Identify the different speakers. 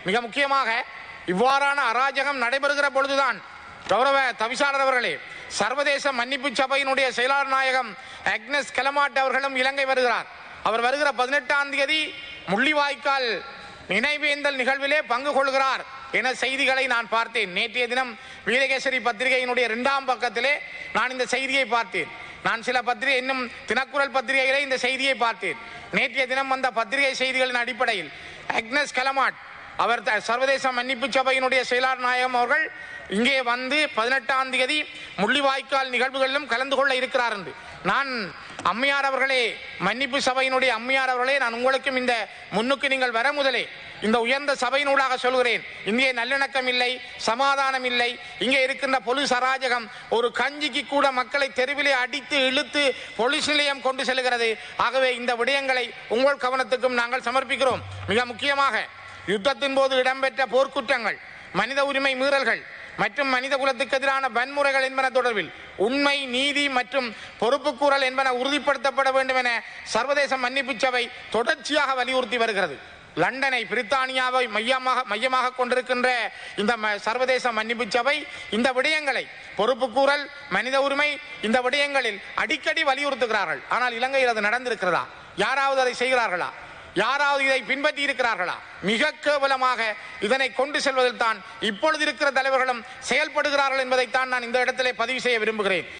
Speaker 1: மிக முக்கியமாக இவ்வாறான அராஜகம் நடைபெறுகிற பொழுதுதான் கௌரவ தவிசாளர் அவர்களே சர்வதேச மன்னிப்பு சபையினுடைய செயலாளர் நாயகம் அக்னஸ் கலமாட் அவர்களும் இலங்கை வருகிறார் அவர் வருகிற பதினெட்டாம் தேதி முள்ளிவாய்க்கால் நினைவேந்தல் நிகழ்விலே பங்கு கொள்கிறார் என செய்திகளை நான் பார்த்தேன் நேற்றைய தினம் வீரகேசரி பத்திரிகையினுடைய இரண்டாம் பக்கத்திலே நான் இந்த செய்தியை பார்த்தேன் நான் சில பத்திரிகை இன்னும் தினக்குரல் பத்திரிகையிலே இந்த செய்தியை பார்த்தேன் நேற்றைய தினம் வந்த பத்திரிகை செய்திகளின் அடிப்படையில் அக்னஸ் கலமாட் அவர் த- சர்வதேச மன்னிப்பு சபையினுடைய செயலாளர் நாயகம் அவர்கள் இங்கே வந்து பதினெட்டாம் தேதி முள்ளிவாய்க்கால் நிகழ்வுகளிலும் கலந்து கொள்ள இருக்கிறார் என்று நான் அம்மையார் அவர்களே மன்னிப்பு சபையினுடைய அம்மையார் அவர்களே நான் உங்களுக்கும் இந்த முன்னுக்கு நீங்கள் வர முதலே இந்த உயர்ந்த சபையினூடாக சொல்கிறேன் இங்கே நல்லிணக்கம் இல்லை சமாதானம் இல்லை இங்கே இருக்கின்ற பொலிஸ் அராஜகம் ஒரு கஞ்சிக்கு கூட மக்களை தெருவிலே அடித்து இழுத்து போலீஸ் நிலையம் கொண்டு செல்கிறது ஆகவே இந்த விடயங்களை உங்கள் கவனத்துக்கும் நாங்கள் சமர்ப்பிக்கிறோம் மிக முக்கியமாக யுத்தத்தின் போது இடம்பெற்ற போர்க்குற்றங்கள் மனித உரிமை மீறல்கள் மற்றும் மனித குலத்துக்கு எதிரான வன்முறைகள் என்பன தொடர்பில் உண்மை நீதி மற்றும் பொறுப்புக்கூறல் என்பன உறுதிப்படுத்தப்பட வேண்டும் என சர்வதேச மன்னிப்பு சபை தொடர்ச்சியாக வலியுறுத்தி வருகிறது லண்டனை பிரித்தானியாவை மையமாக மையமாக கொண்டிருக்கின்ற இந்த ம- சர்வதேச மன்னிப்பு சபை இந்த விடயங்களை பொறுப்புக்கூறல் மனித உரிமை இந்த விடயங்களில் அடிக்கடி வலியுறுத்துகிறார்கள் ஆனால் இலங்கையில் அது நடந்திருக்கிறதா யாராவது அதை செய்கிறார்களா யாராவது இதை பின்பற்றி இருக்கிறார்களா மிக கேவலமாக இதனை கொண்டு செல்வதில் தான் இப்பொழுது இருக்கிற தலைவர்களும் செயல்படுகிறார்கள் என்பதைத்தான் நான் இந்த இடத்திலே பதிவு செய்ய விரும்புகிறேன்